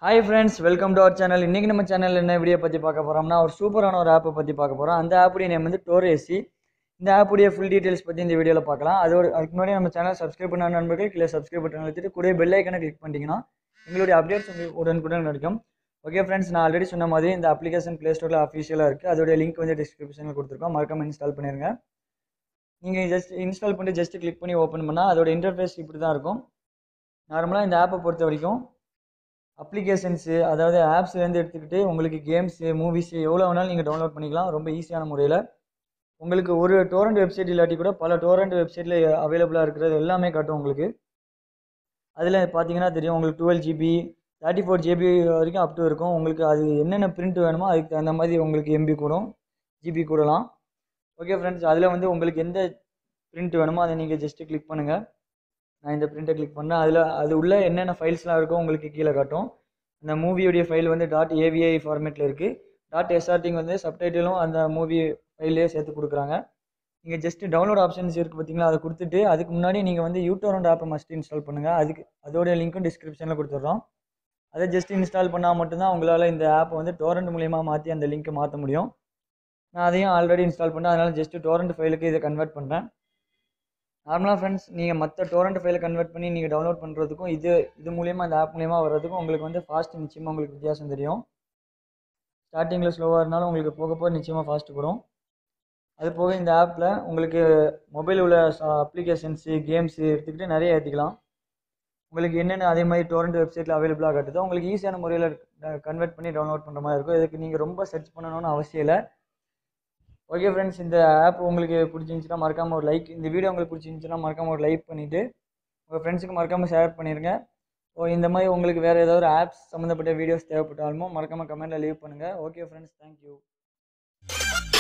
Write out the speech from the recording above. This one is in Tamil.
hi friends welcome to our channel இன்றைக்கி நம்ம சேனல் என்ன வீடியோ பற்றி பார்க்க போகிறோம்னா ஒரு சூப்பரான ஒரு ஆப்பை பற்றி பார்க்க போகிறோம் அந்த ஆப்புடைய நேம் வந்து டோரேசி இந்த ஆப்புடைய ஃபுல் டீட்டெயில்ஸ் பற்றி இந்த வீடியோவில் பார்க்கலாம் அதோட அதுக்கு முன்னாடி நம்ம சேனல் சப்ஸ்கிரைப் பண்ண நண்பர்கள் கீழே சப்ஸ்கிரைப் பட்டன் அழுத்திட்டு கூட பெல் ஐக்கனை கிளிக் பண்ணிட்டீங்கன்னா எங்களுடைய அப்டேட்ஸ் உங்களுக்கு உடனுக்குடன் கிடைக்கும் ஓகே ஃப்ரெண்ட்ஸ் நான் ஆல்ரெடி சொன்ன மாதிரி இந்த அப்ளிகேஷன் ப்ளே ஸ்டோரில் அஃபிஷியலாக இருக்குது அதோடைய லிங்க் வந்து டிஸ்கிரிப்ஷனில் கொடுத்துருக்கோம் மறக்காம இன்ஸ்டால் பண்ணிடுங்க நீங்கள் ஜஸ்ட் இன்ஸ்டால் பண்ணிட்டு ஜஸ்ட் கிளிக் பண்ணி ஓப்பன் பண்ணால் அதோட இன்டர்ஃபேஸ் இப்படி தான் இருக்கும் நார்மலாக இந்த ஆப்பை பொறுத்த வரைக்கும் அப்ளிகேஷன்ஸு அதாவது ஆப்ஸ்லேருந்து எடுத்துக்கிட்டு உங்களுக்கு கேம்ஸு மூவிஸு எவ்வளோ வேணாலும் நீங்கள் டவுன்லோட் பண்ணிக்கலாம் ரொம்ப ஈஸியான முறையில் உங்களுக்கு ஒரு டோரண்ட் வெப்சைட் இல்லாட்டி கூட பல டோரண்ட் வெப்சைட்டில் அவைலபிளாக இருக்கிறது எல்லாமே காட்டும் உங்களுக்கு அதில் பார்த்தீங்கன்னா தெரியும் உங்களுக்கு twelve GB thirty four GB வரைக்கும் அப் டு இருக்கும் உங்களுக்கு அது என்னென்ன பிரிண்ட் வேணுமோ அதுக்கு தகுந்த மாதிரி உங்களுக்கு எம்பி கூடும் ஜிபி கூடலாம் ஓகே ஃப்ரெண்ட்ஸ் அதில் வந்து உங்களுக்கு எந்த பிரிண்ட் வேணுமோ அதை நீங்கள் ஜஸ்ட்டு கிளிக் பண்ணுங்கள் நான் இந்த பிரிண்ட்டை கிளிக் பண்ணேன் அதில் அது உள்ள என்னென்ன ஃபைல்ஸ்லாம் இருக்கோ உங்களுக்கு கீழே காட்டும் அந்த மூவியோடைய ஃபைல் வந்து டாட் ஏவிஐ ஃபார்மேட்டில் இருக்குது டாட் எஸ்ஆர்டிங் வந்து சப்டைட்டிலும் அந்த மூவி ஃபைல்லே சேர்த்து கொடுக்குறாங்க நீங்கள் ஜஸ்ட் டவுன்லோட் ஆப்ஷன்ஸ் இருக்குது பார்த்தீங்களா அதை கொடுத்துட்டு அதுக்கு முன்னாடி நீங்கள் வந்து யூட்டோரண்ட் ஆப்பை மஸ்ட் இன்ஸ்டால் பண்ணுங்கள் அதுக்கு அதோடைய லிங்க்கும் டிஸ்கிரிப்ஷனில் கொடுத்துட்றோம் அதை ஜஸ்ட் இன்ஸ்டால் பண்ணால் மட்டும்தான் உங்களால் இந்த ஆப்பை வந்து டோரண்ட் மூலியமாக மாற்றி அந்த லிங்க்கை மாற்ற முடியும் நான் அதையும் ஆல்ரெடி இன்ஸ்டால் பண்ணேன் அதனால் ஜஸ்ட்டு டோரண்ட் ஃபைலுக்கு இதை கன்வெர்ட் பண்ணுறேன் நார்மலாக ஃப்ரெண்ட்ஸ் நீங்கள் மற்ற டோரண்ட் ஃபைலை கன்வெர்ட் பண்ணி நீங்கள் டவுன்லோட் பண்ணுறதுக்கும் இது இது மூலியமாக இந்த ஆப் மூலியமாக வர்றதுக்கும் உங்களுக்கு வந்து ஃபாஸ்ட் நிச்சயமாக உங்களுக்கு வித்தியாசம் தெரியும் ஸ்டார்டிங்கில் ஸ்லோவாக இருந்தாலும் உங்களுக்கு போக போக நிச்சயமாக ஃபாஸ்ட் கூடும் அது போக இந்த ஆப்பில் உங்களுக்கு மொபைல் உள்ள அப்ளிகேஷன்ஸு கேம்ஸு எடுத்துக்கிட்டு நிறைய ஏற்றிக்கலாம் உங்களுக்கு என்னென்ன அதே மாதிரி டோரண்ட் வெப்சைட்டில் அவைலபிளாக காட்டுதோ உங்களுக்கு ஈஸியான முறையில் கன்வெர்ட் பண்ணி டவுன்லோட் பண்ணுற மாதிரி இருக்கும் இதுக்கு நீங்கள் ரொம்ப சர்ச் பண்ணணும்னு அவசியம் இல்லை ஓகே ஃப்ரெண்ட்ஸ் இந்த ஆப் உங்களுக்கு பிடிச்சிருந்துச்சுன்னா மறக்காமல் ஒரு லைக் இந்த வீடியோ உங்களுக்கு பிடிச்சிருந்துச்சுன்னா மறக்காமல் ஒரு லைக் பண்ணிவிட்டு உங்கள் ஃப்ரெண்ட்ஸுக்கு மறக்காமல் ஷேர் பண்ணிடுங்க ஓ இந்த மாதிரி உங்களுக்கு வேறு ஏதாவது ஒரு ஆப்ஸ் சம்மந்தப்பட்ட வீடியோஸ் தேவைப்பட்டாலுமோ மறக்காமல் கமெண்ட்டில் லீவ் பண்ணுங்கள் ஓகே ஃப்ரெண்ட்ஸ் தேங்க்யூ